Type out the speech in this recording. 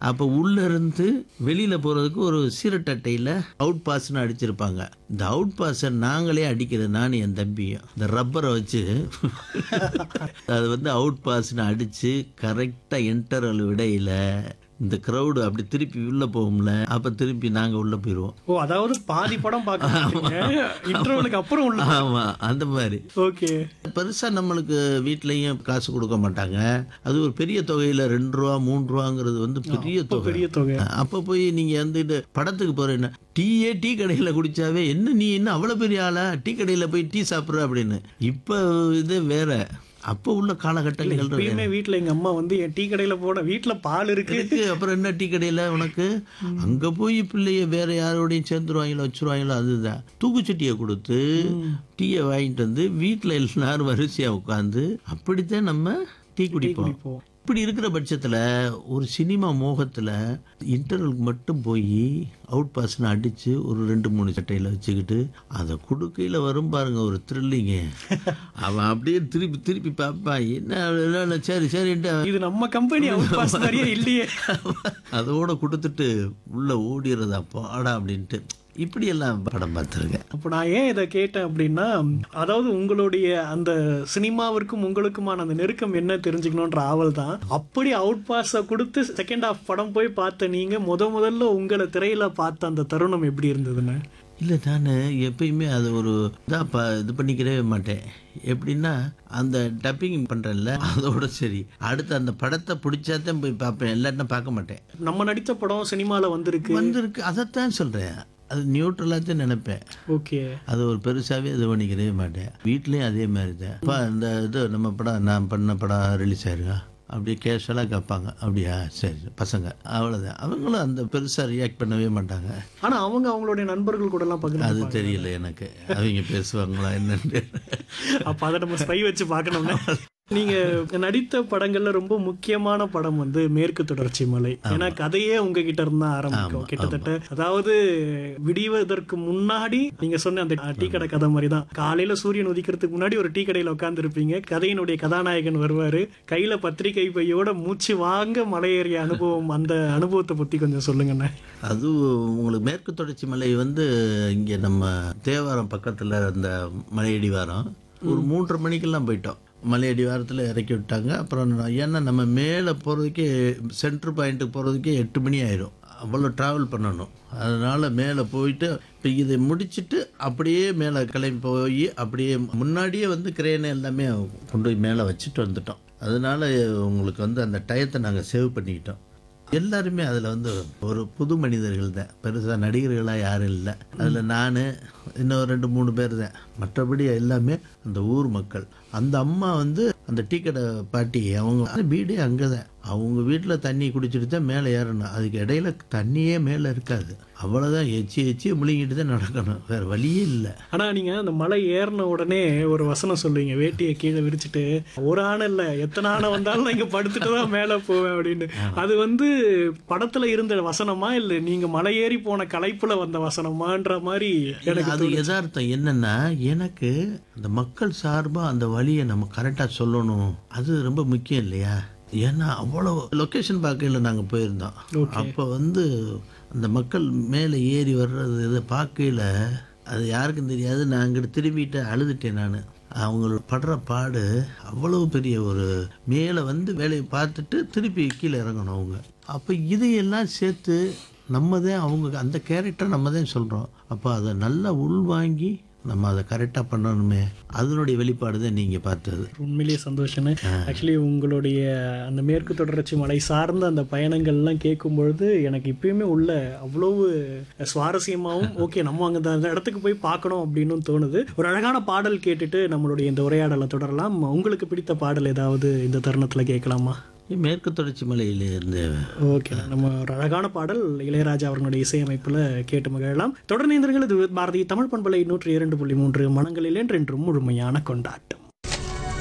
அப்போ உள்ள இருந்து வெளியில போறதுக்கு ஒரு சீரட்டட்டையில அவுட் பாஸ்னு அடிச்சிருப்பாங்க இந்த அவுட் பாஸை நாங்களே அடிக்கிறது நானும் என் தம்பியும் இந்த ரப்பரை வச்சு அது வந்து அவுட் பாஸ்னு அடிச்சு கரெக்டா இன்டர்வல் விடையில இந்த crowd அப்படி திருப்பி உள்ள போகும்ல அப்ப திருப்பி நாங்க உள்ள போயிடுவோம் ஓ அதாவது பாதி படம் பார்க்க இன்டர்வலுக்கு அப்புறம் உள்ள ஆமா அந்த மாதிரி ஓகே பெருசா நம்மளுக்கு வீட்லயும் காசு கொடுக்க மாட்டாங்க அது ஒரு பெரிய தொகையில ரெண்டு ரூபா மூணு ரூபாங்கிறது வந்து பெரிய தொகை பெரிய தொகை அப்ப போய் நீங்க வந்துட்டு படத்துக்கு போறேன்னா டீயே டீ கடையில குடிச்சாவே என்ன நீ என்ன அவ்வளவு பெரிய ஆளா டீ கடையில போய் டீ சாப்பிடுற அப்படின்னு இப்ப இது வேற அப்ப உள்ள காலகட்டங்கள் வேற. எப்பயுமே வீட்ல எங்க அம்மா வந்து என் டீ கடையில போன வீட்ல பால் இருக்கு இருக்கு அப்புறம் என்ன டீ கடையில உனக்கு அங்க போய் பிள்ளைய வேற யாரோடையும் சேர்ந்துருவாங்களோ வச்சிருவாங்களோ அதுதான் தூக்குச்சட்டியை கொடுத்து டீயை வாங்கிட்டு வந்து வீட்டுல எல்லாரும் வரிசையா உட்காந்து அப்படித்தான் நம்ம டீ குடிப்போம் குடிப்போம். இப்படி இருக்கிற பட்சத்துல ஒரு சினிமா மோகத்துல இன்டர்வலுக்கு மட்டும் போய் அவுட் பாஸ்னு அடிச்சு ஒரு ரெண்டு மூணு சட்டையில வச்சுக்கிட்டு அதை குடுக்கையில வரும் பாருங்க ஒரு த்ரில்லிங்கு அவன் அப்படியே திருப்பி திருப்பி பார்ப்பான் என்ன என்ன, சரி சரின்ட்டு இது நம்ம கம்பெனி அவுட் பாஸ் மாதிரியே இல்லையே அதோட கொடுத்துட்டு உள்ள ஓடிடுறதா பாடா அப்படின்ட்டு இப்படி எல்லாம் படம் பார்த்துருக்கேன் அப்ப நான் ஏன் இதை கேட்டேன் அப்படின்னா அதாவது உங்களுடைய அந்த சினிமாவிற்கும் உங்களுக்குமான அந்த நெருக்கம் என்ன தெரிஞ்சுக்கணுன்ற ஆவல் தான் அப்படி அவுட் பாஸை கொடுத்து செகண்ட் ஹாஃப் படம் போய் பார்த்த நீங்க முத முதல்ல உங்களை திரையில பார்த்த அந்த தருணம் எப்படி இருந்ததுன்னு இல்லை நான் எப்பயுமே அது ஒரு இதாக ப இது பண்ணிக்கிறவே மாட்டேன் எப்படின்னா அந்த டப்பிங் பண்ணுறேன்ல அதோட சரி அடுத்து அந்த படத்தை பிடிச்சாதான் போய் பார்ப்பேன் இல்லாட்டினா பார்க்க மாட்டேன் நம்ம நடித்த படம் சினிமால வந்திருக்கு வந்திருக்கு அதைத்தான் சொல்கிறேன் அது நியூட்ரலாக தான் நினைப்பேன் ஓகே அது ஒரு பெருசாகவே இது பண்ணிக்கிறவே மாட்டேன் வீட்லேயும் அதே மாதிரி தான் அப்பா இந்த இது நம்ம படம் நான் பண்ண படம் ரிலீஸ் ஆயிருக்கா அப்படியே கேஷுவலாக கேட்பாங்க அப்படியா சரி பசங்க அவ்வளோதான் அவங்களும் அந்த பெருசாக ரியாக்ட் பண்ணவே மாட்டாங்க ஆனா அவங்க அவங்களுடைய நண்பர்கள் கூட எல்லாம் பகிர்ந்து அது தெரியல எனக்கு அவங்க பேசுவாங்களா என்னன்னு அப்ப அதை நம்ம ஸ்பை வச்சு பார்க்கணும்னா நீங்க நடித்த படங்கள்ல ரொம்ப முக்கியமான படம் வந்து மேற்கு தொடர்ச்சி மலை ஏன்னா கதையே உங்ககிட்ட இருந்தா ஆரம்பிக்கும் கிட்டத்தட்ட அதாவது விடிவதற்கு முன்னாடி நீங்க சொன்ன அந்த டீ கடை கதை மாதிரி தான் காலையில சூரியன் உதிக்கிறதுக்கு முன்னாடி ஒரு டீ கடையில உட்கார்ந்து இருப்பீங்க கதையினுடைய கதாநாயகன் வருவாரு கையில பத்திரிகை பையோட மூச்சு வாங்க மலையேறிய அனுபவம் அந்த அனுபவத்தை பத்தி கொஞ்சம் சொல்லுங்கண்ணே அது உங்களுக்கு மேற்கு தொடர்ச்சி மலை வந்து இங்கே நம்ம தேவாரம் பக்கத்தில் அந்த மலையடிவாரம் ஒரு மூன்றரை மணிக்கெல்லாம் போயிட்டோம் மலையடிவாரத்தில் இறக்கி விட்டாங்க அப்புறம் நான் ஏன்னா நம்ம மேலே போகிறதுக்கே சென்ட்ரு பாயிண்ட்டுக்கு போகிறதுக்கே எட்டு மணி ஆயிரும் அவ்வளோ ட்ராவல் பண்ணணும் அதனால் மேலே போயிட்டு இப்போ இதை முடிச்சிட்டு அப்படியே மேலே கிளம்பி போய் அப்படியே முன்னாடியே வந்து கிரேனை எல்லாமே கொண்டு போய் மேலே வச்சுட்டு வந்துட்டோம் அதனால உங்களுக்கு வந்து அந்த டயத்தை நாங்கள் சேவ் பண்ணிக்கிட்டோம் எல்லாருமே அதில் வந்து ஒரு புது மனிதர்கள் தான் பெருசாக நடிகர்களாக யாரும் இல்லை அதில் நான் இன்னும் ரெண்டு மூணு பேர் தான் மற்றபடி எல்லாமே அந்த ஊர் மக்கள் அந்த அம்மா வந்து அந்த டீ கடை பாட்டி அவங்க வீடே அங்கே தான் அவங்க வீட்டில் தண்ணி குடிச்சிட்டு தான் மேலே ஏறணும் அதுக்கு இடையில தண்ணியே மேலே இருக்காது அவ்வளோதான் எச்சி எச்சி முழுங்கிட்டு தான் நடக்கணும் வேறு வழியே இல்லை ஆனா நீங்க அந்த மலை ஏறின உடனே ஒரு வசனம் சொல்லுவீங்க வேட்டியை கீழே விரிச்சிட்டு ஒரு ஆணை இல்ல எத்தனை ஆணை வந்தாலும் நான் இங்க படுத்துட்டு தான் மேல போவேன் அப்படின்னு அது வந்து படத்துல இருந்த வசனமா இல்ல நீங்க மலை ஏறி போன களைப்புல வந்த வசனமான்ற மாதிரி எனக்கு அது யதார்த்தம் என்னன்னா எனக்கு அந்த மக்கள் சார்பா அந்த வழியை நம்ம கரெக்டா சொல்லணும் அது ரொம்ப முக்கியம் இல்லையா ஏன்னா அவ்வளோ லொக்கேஷன் பார்க்கல நாங்கள் போயிருந்தோம் அப்போ வந்து அந்த மக்கள் மேலே ஏறி வர்றது இதை பார்க்கையில அது யாருக்கும் தெரியாது நான் அங்கிட்டு திரும்பிட்டு அழுதுட்டேன் நான் அவங்களோட படுற பாடு அவ்வளவு பெரிய ஒரு மேலே வந்து வேலையை பார்த்துட்டு திருப்பி கீழே இறங்கணும் அவங்க அப்போ இதையெல்லாம் சேர்த்து நம்ம தான் அவங்க அந்த கேரக்டர் நம்ம தான் சொல்கிறோம் அப்போ அதை நல்லா உள்வாங்கி நம்ம அதை கரெக்டாக பண்ணணுமே அதனுடைய வெளிப்பாடு தான் நீங்கள் பார்த்தது உண்மையிலேயே சந்தோஷம் ஆக்சுவலி உங்களுடைய அந்த மேற்கு தொடர்ச்சி மலை சார்ந்த அந்த பயணங்கள்லாம் கேட்கும் பொழுது எனக்கு இப்பயுமே உள்ள அவ்வளவு சுவாரஸ்யமாகவும் ஓகே நம்ம அங்கே அந்த இடத்துக்கு போய் பார்க்கணும் அப்படின்னு தோணுது ஒரு அழகான பாடல் கேட்டுட்டு நம்மளுடைய இந்த உரையாடலை தொடரலாம் உங்களுக்கு பிடித்த பாடல் ஏதாவது இந்த தருணத்தில் கேட்கலாமா மேற்கு தொடர்ச்சி மலையிலிருந்து ஓகே நம்ம ஒரு அழகான பாடல் இளையராஜா அவர்களுடைய இசையமைப்பில் கேட்டு மகிழலாம் தொடர்ந்து இது பாரதி தமிழ் பண்பலை நூற்றி இரண்டு புள்ளி மூன்று மனங்களில் என்றென்றும் முழுமையான கொண்டாட்டம்